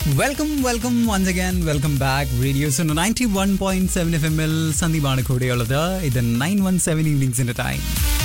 welcome welcome once again welcome back radios ninety one point seven F M L സന്ദീപാണ് കൂടെയുള്ളത് ഇത് nine one seven ഈവനിങ്സിന്റെ time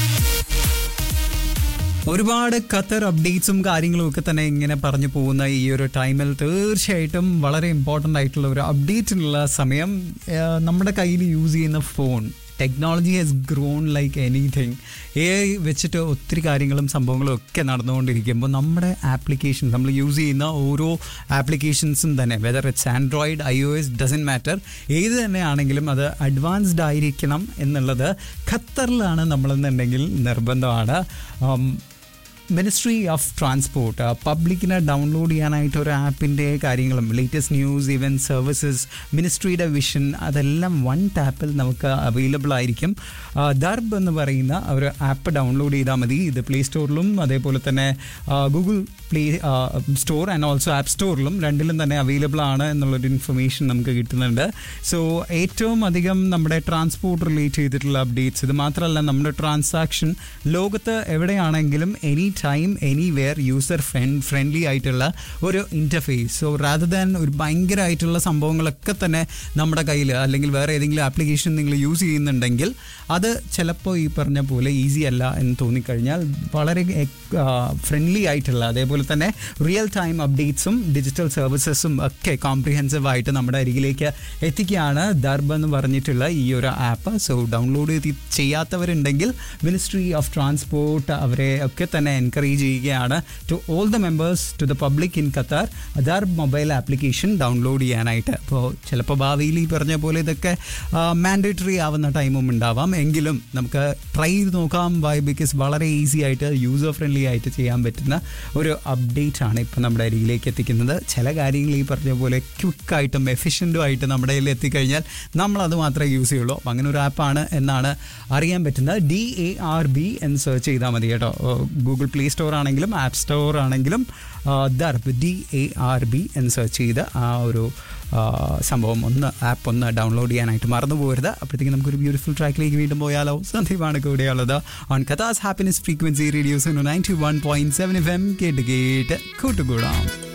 ഒരുപാട് Qatar അപ്ഡേറ്റ്സും കാര്യങ്ങളും ഒക്കെ തന്നെ ഇങ്ങനെ പറഞ്ഞു പോകുന്ന ഈ ഒരു ടൈമിൽ തീർച്ചയായിട്ടും വളരെ ഇമ്പോർട്ടൻ്റ് ആയിട്ടുള്ള ഒരു അപ്ഡേറ്റിനുള്ള സമയം ആ, നമ്മുടെ കയ്യിൽ യൂസ് ചെയ്യുന്ന phone technology has grown like anything A I വെച്ചിട്ട് ഒത്തിരി കാര്യങ്ങളും സംഭവങ്ങളും ഒക്കെ നടന്നുകൊണ്ടിരിക്കുമ്പോൾ നമ്മുടെ ആപ്ലിക്കേഷൻ നമ്മൾ യൂസ് ചെയ്യുന്ന ഓരോ ആപ്ലിക്കേഷൻസും തന്നെ whether it's Android I O S doesn't matter ഏത് തന്നെ ആണെങ്കിലും അത് അഡ്വാൻസ്ഡ് ആയിരിക്കണം എന്നുള്ളത് ഖത്തറിലാണ് നമ്മളെന്നുണ്ടെങ്കിൽ നിർബന്ധമാണ് ഉം, മിനിസ്ട്രി ഓഫ് ട്രാൻസ്പോർട്ട് പബ്ലിക്കിനെ ഡൗൺലോഡ് ചെയ്യാനായിട്ട് ഒരു ആപ്പിൻ്റെ കാര്യങ്ങളും ലേറ്റസ്റ്റ് ന്യൂസ് ഇവൻറ്റ് സർവീസസ് മിനിസ്ട്രിയുടെ വിഷൻ അതെല്ലാം വൺ ടാപ്പിൽ നമുക്ക് അവൈലബിൾ ആയിരിക്കും ദർബ് എന്ന് പറയുന്ന ഒരു ആപ്പ് ഡൗൺലോഡ് ചെയ്താൽ മതി ഇത് പ്ലേ സ്റ്റോറിലും അതേപോലെ തന്നെ Google play store and also app സ്റ്റോറിലും രണ്ടിലും തന്നെ അവൈലബിൾ ആണ് എന്നുള്ളൊരു ഇൻഫർമേഷൻ നമുക്ക് കിട്ടുന്നുണ്ട് സോ ഏറ്റവും അധികം നമ്മുടെ ട്രാൻസ്പോർട്ട് റിലേറ്റ് ചെയ്തിട്ടുള്ള അപ്ഡേറ്റ്സ് ഇത് മാത്രമല്ല നമ്മുടെ ട്രാൻസാക്ഷൻ ലോകത്ത് എവിടെയാണെങ്കിലും any time anywhere user friend friendly ആയിട്ടുള്ള ഒരു ഇൻ്റർഫേസ് സോ റാദർ ദാൻ ഒരു ഭയങ്കരമായിട്ടുള്ള സംഭവങ്ങളൊക്കെ തന്നെ നമ്മുടെ കയ്യിൽ അല്ലെങ്കിൽ വേറെ ഏതെങ്കിലും ആപ്ലിക്കേഷൻ നിങ്ങൾ യൂസ് ചെയ്യുന്നുണ്ടെങ്കിൽ അത് ചിലപ്പോൾ ഈ പറഞ്ഞ പോലെ ഈസി അല്ല എന്ന് തോന്നിക്കഴിഞ്ഞാൽ വളരെ ഫ്രണ്ട്ലി ആയിട്ടുള്ള അതേപോലെ തന്നെ റിയൽ ടൈം അപ്ഡേറ്റ്സും ഡിജിറ്റൽ സർവീസസും ഒക്കെ കോംപ്രിഹെൻസീവ് ആയിട്ട് നമ്മുടെ അരികിലേക്ക് എത്തിക്കുകയാണ് ദർബ് എന്ന് പറഞ്ഞിട്ടുള്ള ഈ ഒരു ആപ്പ് സോ ഡൗൺലോഡ് ചെയ്ത് ചെയ്യാത്തവരുണ്ടെങ്കിൽ മിനിസ്ട്രി ഓഫ് ട്രാൻസ്പോർട്ട് അവരെ ഒക്കെ തന്നെ എൻകറേജ് ചെയ്യുകയാണ് to all the members to the public in Qatar Darb mobile application download ചെയ്യാനായിട്ട് അപ്പോൾ ചിലപ്പോൾ ഭാവിയിൽ ഈ പറഞ്ഞ പോലെ ഇതൊക്കെ മാൻഡേറ്ററി ആവുന്ന ടൈമും ഉണ്ടാവാം എങ്കിലും നമുക്ക് ട്രൈ ചെയ്ത് നോക്കാം വൈ ബിക്കോസ് വളരെ ഈസി ആയിട്ട് യൂസർ ഫ്രണ്ട്ലി ആയിട്ട് ചെയ്യാൻ പറ്റുന്ന ഒരു അപ്ഡേറ്റ് ആണ് ഇപ്പം നമ്മുടെ അരികിലേക്ക് എത്തിക്കുന്നത് ചില കാര്യങ്ങൾ ഈ പറഞ്ഞ പോലെ ക്വിക്കായിട്ടും എഫിഷ്യൻറ്റും ആയിട്ട് നമ്മുടെ കയ്യിൽ എത്തിക്കഴിഞ്ഞാൽ നമ്മൾ അത് മാത്രമേ യൂസ് ചെയ്യുള്ളൂ അപ്പം അങ്ങനെ ഒരു ആപ്പാണ് എന്നാണ് അറിയാൻ പറ്റുന്നത് ഡി എ ആർ ബി എന്ന് സെർച്ച് ചെയ്താൽ മതി കേട്ടോ ഗൂഗിൾ പ്ലേ സ്റ്റോർ ആണെങ്കിലും ആപ്പ് സ്റ്റോർ ആണെങ്കിലും Darb D A R B എന്ന് സെർച്ച് ചെയ്ത് ആ ഒരു ആ, സംഭവം ഒന്ന് ആപ്പ് ഒന്ന് ഡൗൺലോഡ് ചെയ്യാനായിട്ട് മറന്നു പോകരുത് അപ്പോഴത്തേക്കും നമുക്കൊരു ബ്യൂട്ടിഫുൾ ട്രാക്കിലേക്ക് വീണ്ടും പോയാലോ സന്ദീപാണ് കൂടെയുള്ളത് on Qatar's happiness frequency radios ninety one point seven F M കേട്ട് കേട്ട് കൂട്ടുകൂടാം